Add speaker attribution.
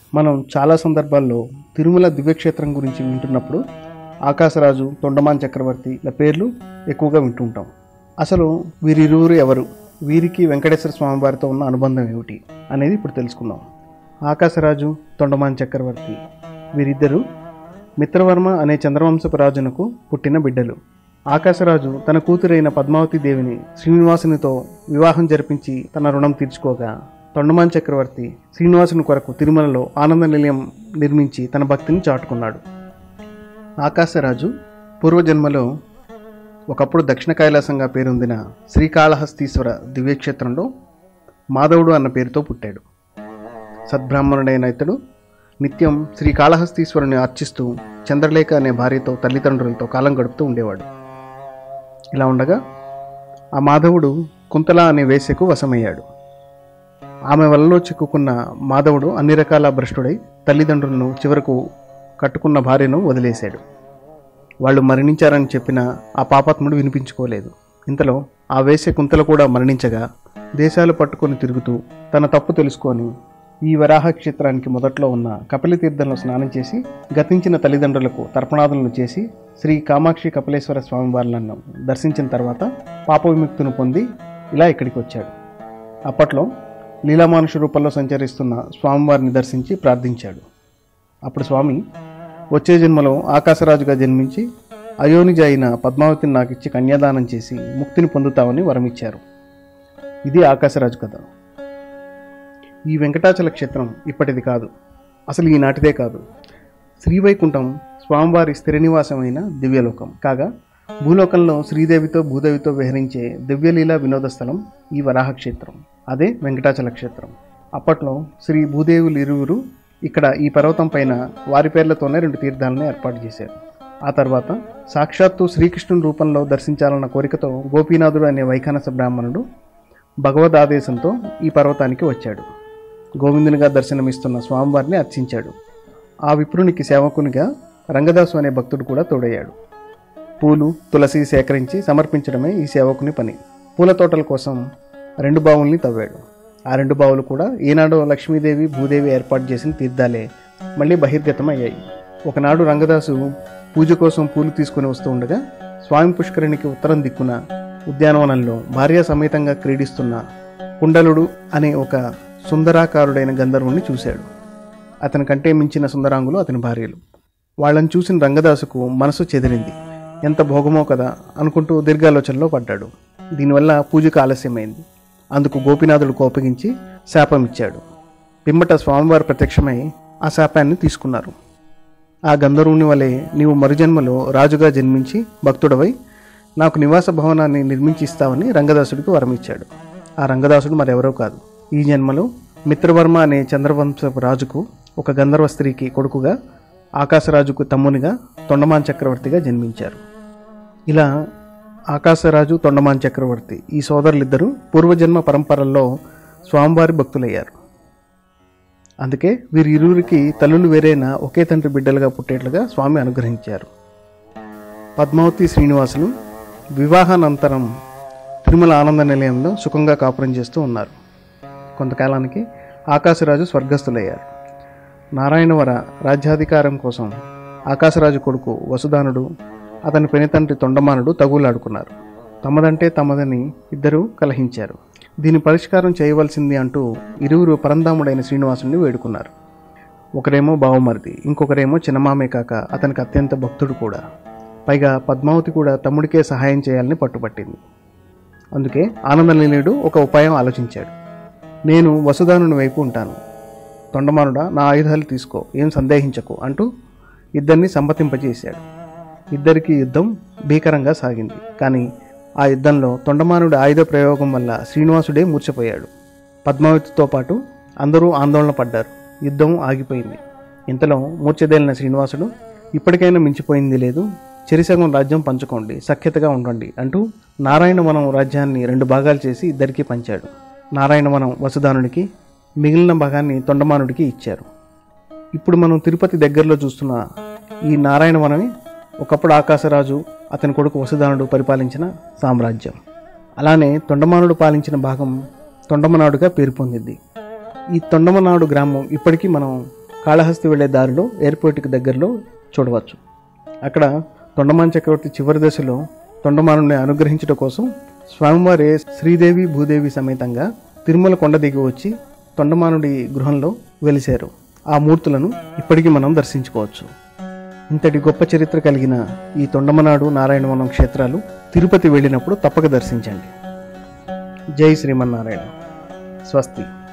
Speaker 1: మనం చాలా సందర్భాల్లో తిరుమల దివ్యక్షేత్రం గురించి వింటున్నప్పుడు ఆకాశరాజు తొండమాన్ చక్రవర్తి ఇలా పేర్లు ఎక్కువగా వింటుంటాం అసలు వీరిరువురు ఎవరు వీరికి వెంకటేశ్వర స్వామి వారితో ఉన్న అనుబంధం ఏమిటి అనేది ఇప్పుడు తెలుసుకుందాం ఆకాశరాజు తొండమాన్ చక్రవర్తి వీరిద్దరూ మిత్రవర్మ అనే చంద్రవంశపు రాజునకు పుట్టిన బిడ్డలు ఆకాశరాజు తన కూతురైన పద్మావతి దేవిని శ్రీనివాసునితో వివాహం జరిపించి తన రుణం తీర్చుకోగా తొండమాన్ చక్రవర్తి శ్రీనివాసుని కొరకు తిరుమలలో ఆనంద నిలయం నిర్మించి తన భక్తిని చాటుకున్నాడు ఆకాశరాజు పూర్వజన్మలో ఒకప్పుడు దక్షిణ కైలాసంగా పేరొందిన శ్రీకాళహస్తీశ్వర దివ్యక్షేత్రంలో మాధవుడు అన్న పేరుతో పుట్టాడు సద్బ్రాహ్మణుడైన ఇతడు నిత్యం శ్రీకాళహస్తీశ్వరుని అర్చిస్తూ చంద్రలేఖ అనే భార్యతో తల్లిదండ్రులతో కాలం గడుపుతూ ఉండేవాడు ఇలా ఉండగా ఆ మాధవుడు కుంతల అనే వేశ్యకు వశమయ్యాడు ఆమె వలలో చిక్కుకున్న మాధవుడు అన్ని రకాల భ్రష్టుడై తల్లిదండ్రులను చివరకు కట్టుకున్న భార్యను వదిలేశాడు వాళ్ళు మరణించారని చెప్పిన ఆ పాపాత్ముడు వినిపించుకోలేదు ఇంతలో ఆ వేశ్య కుంతల కూడా మరణించగా దేశాలు పట్టుకొని తిరుగుతూ తన తప్పు తెలుసుకొని ఈ వరాహ క్షేత్రానికి మొదట్లో ఉన్న కపిల తీర్థంలో స్నానం చేసి గతించిన తల్లిదండ్రులకు తర్పణాదులను చేసి శ్రీ కామాక్షి కపిలేశ్వర స్వామి వారిలను దర్శించిన తర్వాత పాప విముక్తిని పొంది ఇలా ఇక్కడికి వచ్చాడు అప్పట్లో లీలామానుష రూపంలో సంచరిస్తున్న స్వామివారిని దర్శించి ప్రార్థించాడు అప్పుడు స్వామి వచ్చే జన్మలో ఆకాశరాజుగా జన్మించి అయోనిజ అయిన పద్మావతిని నాకు ఇచ్చి కన్యాదానం చేసి ముక్తిని పొందుతామని వరమిచ్చారు ఇది ఆకాశరాజు కథ ఈ వెంకటాచల క్షేత్రం ఇప్పటిది కాదు అసలు ఈనాటిదే కాదు శ్రీవైకుంఠం స్వామివారి స్థిర నివాసమైన దివ్యలోకం కాగా భూలోకంలో శ్రీదేవితో భూదేవితో విహరించే దివ్యలీల వినోద స్థలం ఈ వరాహ క్షేత్రం అదే వెంకటాచల క్షేత్రం అప్పట్లో శ్రీ భూదేవులు ఇరువురు ఇక్కడ ఈ పర్వతం పైన వారి పేర్లతోనే రెండు తీర్థాలను ఏర్పాటు చేశారు ఆ తర్వాత సాక్షాత్తు శ్రీకృష్ణుని రూపంలో దర్శించాలన్న కోరికతో గోపీనాథుడు అనే వైఖానస బ్రాహ్మణుడు భగవద్ ఆదేశంతో ఈ పర్వతానికి వచ్చాడు గోవిందునిగా దర్శనమిస్తున్న స్వామివారిని అర్చించాడు ఆ విప్రునికి సేవకునిగా రంగదాసు అనే భక్తుడు కూడా తోడయ్యాడు పూలు తులసి సేకరించి సమర్పించడమే ఈ సేవకుని పని పూల తోటల కోసం రెండు బావుల్ని తవ్వాడు ఆ రెండు బావులు కూడా ఈనాడు లక్ష్మీదేవి భూదేవి ఏర్పాటు చేసిన తీర్థాలే మళ్ళీ బహిర్గతమయ్యాయి ఒకనాడు రంగదాసు పూజ కోసం పూలు తీసుకుని వస్తూ ఉండగా స్వామి పుష్కరిణికి ఉత్తరం దిక్కున ఉద్యానవనంలో భార్య సమేతంగా క్రీడిస్తున్న కుండలుడు అనే ఒక సుందరాకారుడైన గంధర్వుణ్ణి చూశాడు అతని కంటే మించిన సుందరాంగులు అతని భార్యలు వాళ్ళని చూసిన రంగదాసుకు మనసు చెదిరింది ఎంత భోగమో కదా అనుకుంటూ దీర్ఘాలోచనలో పడ్డాడు దీనివల్ల పూజకు ఆలస్యమైంది అందుకు గోపినాథుడు కోపగించి శాపం ఇచ్చాడు పిమ్మట స్వామివారు ప్రత్యక్షమై ఆ శాపాన్ని తీసుకున్నారు ఆ గంధర్వుని వలె నీవు మరుజన్మలో రాజుగా జన్మించి భక్తుడవై నాకు నివాస భవనాన్ని నిర్మించి ఇస్తావని రంగదాసుడికి వరమిచ్చాడు ఆ రంగదాసుడు మరెవరో కాదు ఈ జన్మలో మిత్రవర్మ అనే చంద్రవంశపు రాజుకు ఒక గంధర్వ స్త్రీకి కొడుకుగా ఆకాశరాజుకు తమ్మునిగా తొండమాన్ చక్రవర్తిగా జన్మించారు ఇలా ఆకాశరాజు తొండమాన్ చక్రవర్తి ఈ సోదరులిద్దరూ పూర్వజన్మ పరంపరల్లో స్వామివారి భక్తులయ్యారు అందుకే వీరి ఇరువురికి తల్లులు వేరైన ఒకే తండ్రి బిడ్డలుగా పుట్టేట్లుగా స్వామి అనుగ్రహించారు పద్మావతి శ్రీనివాసులు వివాహానంతరం తిరుమల ఆనంద నిలయంలో సుఖంగా కాపురం చేస్తూ ఉన్నారు కొంతకాలానికి ఆకాశరాజు స్వర్గస్థులయ్యారు నారాయణవర రాజ్యాధికారం కోసం ఆకాశరాజు కొడుకు వసుదానుడు అతని పెనితండ్రి తొండమానుడు తగులాడుకున్నారు తమదంటే తమదని ఇద్దరూ కలహించారు దీని పరిష్కారం చేయవలసింది అంటూ ఇరువురు పరంధాముడైన శ్రీనివాసుని వేడుకున్నారు ఒకరేమో బావమరిది ఇంకొకరేమో చిన్నమామే కాక అతనికి అత్యంత భక్తుడు కూడా పైగా పద్మావతి కూడా తమ్ముడికే సహాయం చేయాలని పట్టుబట్టింది అందుకే ఆనందలీనుడు ఒక ఉపాయం ఆలోచించాడు నేను వసుదానుని వైపు ఉంటాను తొండమానుడా నా ఆయుధాలు తీసుకో ఏం సందేహించకు అంటూ ఇద్దరిని సమ్మతింపజేశాడు ఇద్దరికి యుద్ధం భీకరంగా సాగింది కానీ ఆ యుద్ధంలో తొండమానుడి ఆయుధ ప్రయోగం వల్ల శ్రీనివాసుడే మూర్ఛపోయాడు పద్మావతితో పాటు అందరూ ఆందోళన పడ్డారు యుద్ధం ఆగిపోయింది ఇంతలో మూర్ఛదేలిన శ్రీనివాసుడు ఇప్పటికైనా మించిపోయింది లేదు చెరిసగం రాజ్యం పంచుకోండి సఖ్యతగా ఉండండి అంటూ నారాయణవనం రాజ్యాన్ని రెండు భాగాలు చేసి ఇద్దరికీ పంచాడు నారాయణవనం వసుదానుడికి మిగిలిన భాగాన్ని తొండమానుడికి ఇచ్చారు ఇప్పుడు మనం తిరుపతి దగ్గరలో చూస్తున్న ఈ నారాయణవనమే ఒకప్పుడు ఆకాశరాజు అతని కొడుకు వసుదానుడు పరిపాలించిన సామ్రాజ్యం అలానే తొండమానుడు పాలించిన భాగం తొండమనాడుగా పేరు పొందింది ఈ తొండమనాడు గ్రామం ఇప్పటికీ మనం కాళహస్తి వెళ్లే దారిలో ఎయిర్పోర్ట్కి దగ్గరలో చూడవచ్చు అక్కడ తొండమాన్ చక్రవర్తి చివరి దశలో తొండమానుని అనుగ్రహించడం కోసం స్వామివారి శ్రీదేవి భూదేవి సమేతంగా తిరుమల కొండ దిగి వచ్చి తొండమానుడి గృహంలో వెలిశారు ఆ మూర్తులను ఇప్పటికీ మనం దర్శించుకోవచ్చు ఇంతటి గొప్ప చరిత్ర కలిగిన ఈ తొండమనాడు నారాయణవనం క్షేత్రాలు తిరుపతి వెళ్ళినప్పుడు తప్పక దర్శించండి జై శ్రీమన్నారాయణ స్వస్తి